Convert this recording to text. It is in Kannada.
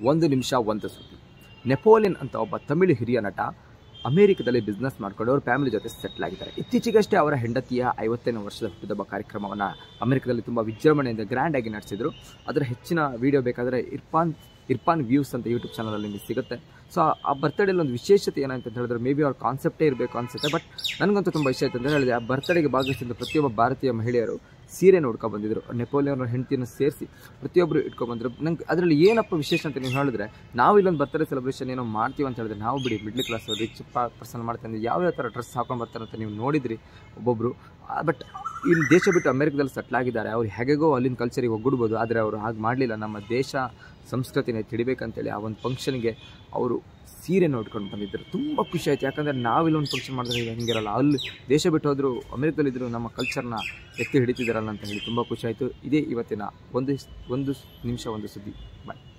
ಒಂದು ನಿಮಿಷ ಒಂದು ಸುದ್ದಿ ನೆಪೋಲಿಯನ್ ಅಂತ ಒಬ್ಬ ತಮಿಳು ಹಿರಿಯ ನಟ ಅಮೆರಿಕದಲ್ಲಿ ಬಿಸ್ನೆಸ್ ಮಾಡ್ಕೊಂಡು ಅವ್ರ ಫ್ಯಾಮಿಲಿ ಜೊತೆ ಸೆಟ್ಲ್ ಆಗಿದ್ದಾರೆ ಇತ್ತೀಚೆಗಷ್ಟೇ ಅವರ ಹೆಂಡತಿಯ ಐವತ್ತನೇ ವರ್ಷದ ಹುಟ್ಟುಹಬ್ಬ ಕಾರ್ಯಕ್ರಮವನ್ನು ಅಮೆರಿಕದಲ್ಲಿ ತುಂಬ ವಿಜೃಂಭಣೆಯಿಂದ ಗ್ರ್ಯಾಂಡ್ ಆಗಿ ನಡೆಸಿದ್ರು ಅದರ ಹೆಚ್ಚಿನ ವಿಡಿಯೋ ಬೇಕಾದರೆ ಇರ್ಫಾನ್ ಇರ್ಫಾನ್ ವ್ಯೂಸ್ ಅಂತ ಯೂಟ್ಯೂಬ್ ಚಾನಲಲ್ಲಿ ನಿಮಗೆ ಸಿಗುತ್ತೆ ಸೊ ಆ ಬರ್ತಡೇಲಿ ಒಂದು ವಿಶೇಷತೆ ಏನಂತ ಹೇಳಿದ್ರೆ ಮೇ ಬಿ ಅವ್ರ ಕಾನ್ಸೆಪ್ಟೇ ಇರಬೇಕು ಅನ್ಸುತ್ತೆ ಬಟ್ ನನಗಂತೂ ತುಂಬ ಇಷ್ಟ ಆಯ್ತು ಅಂತ ಹೇಳಿದ್ರೆ ಆ ಬರ್ತಡೇಗೆ ಭಾಗವಹಿಸಿದ ಪ್ರತಿಯೊಬ್ಬ ಭಾರತೀಯ ಮಹಿಳೆಯರು ಸೀರೆ ನೋಡ್ಕೊ ಬಂದಿದ್ರು ನೆಪೋಲಿಯನ್ ಅವ್ರ ಹೆಂಡತಿಯನ್ನು ಸೇರಿಸಿ ಪ್ರತಿಯೊಬ್ಬರು ಇಟ್ಕೊಂಡ್ಬಂದ್ರು ನಂಗೆ ಅದರಲ್ಲಿ ಏನಪ್ಪ ವಿಶೇಷ ಅಂತ ನೀವು ಹೇಳಿದ್ರೆ ನಾವು ಇಲ್ಲೊಂದು ಬರ್ತಡೇ ಸೆಲೆಬ್ರೇಷನ್ ಏನೋ ಮಾಡ್ತೀವಿ ಅಂತ ಹೇಳಿದ್ರೆ ನಾವು ಬಿಡಿ ಮಿಡ್ಲ್ ಕ್ಲಾಸ್ ರಿಚ್ ಪರ್ಸನ್ ಮಾಡ್ತಾರೆ ಯಾವ ಯಾವ ಥರ ಡ್ರೆಸ್ ಹಾಕೊಂಡು ಬರ್ತಾರೆ ಅಂತ ನೀವು ನೋಡಿದ್ರಿ ಒಬ್ಬೊಬ್ಬರು ಬಟ್ ಇಲ್ಲಿ ದೇಶ ಬಿಟ್ಟು ಅಮೆರಿಕದಲ್ಲಿ ಸೆಟ್ಲ್ ಆಗಿದ್ದಾರೆ ಅವ್ರು ಹೇಗೆಗೋ ಅಲ್ಲಿನ ಕಲ್ಚರಿಗೆ ಒಗ್ಗೂಡ್ಬೋದು ಆದರೆ ಅವರು ಹಾಗೆ ಮಾಡಲಿಲ್ಲ ನಮ್ಮ ದೇಶ ಸಂಸ್ಕೃತಿನ ತಿಳಿಬೇಕಂತೇಳಿ ಆ ಒಂದು ಫಂಕ್ಷನ್ಗೆ ಅವರು ಸೀರೆ ನೋಡ್ಕೊಂಡು ಬಂದಿದ್ದರು ತುಂಬ ಖುಷಿ ಆಯ್ತು ಯಾಕಂದರೆ ನಾವಿಲ್ಲ ಒಂದು ಫಂಕ್ಷನ್ ಮಾಡಿದ್ರೆ ಈಗ ಹಿಂಗಿರಲ್ಲ ಅಲ್ಲಿ ದೇಶ ಬಿಟ್ಟು ಹೋದ್ರು ಅಮೆರಿಕದಲ್ಲಿದ್ದರು ನಮ್ಮ ಕಲ್ಚರ್ನ ಎತ್ತಿ ಹಿಡಿತಿದ್ದಾರಲ್ಲ ಅಂತ ಹೇಳಿ ತುಂಬ ಖುಷಿ ಆಯಿತು ಇದೇ ಇವತ್ತಿನ ಒಂದು ಒಂದು ನಿಮಿಷ ಒಂದು ಸುದ್ದಿ ಬಾಯ್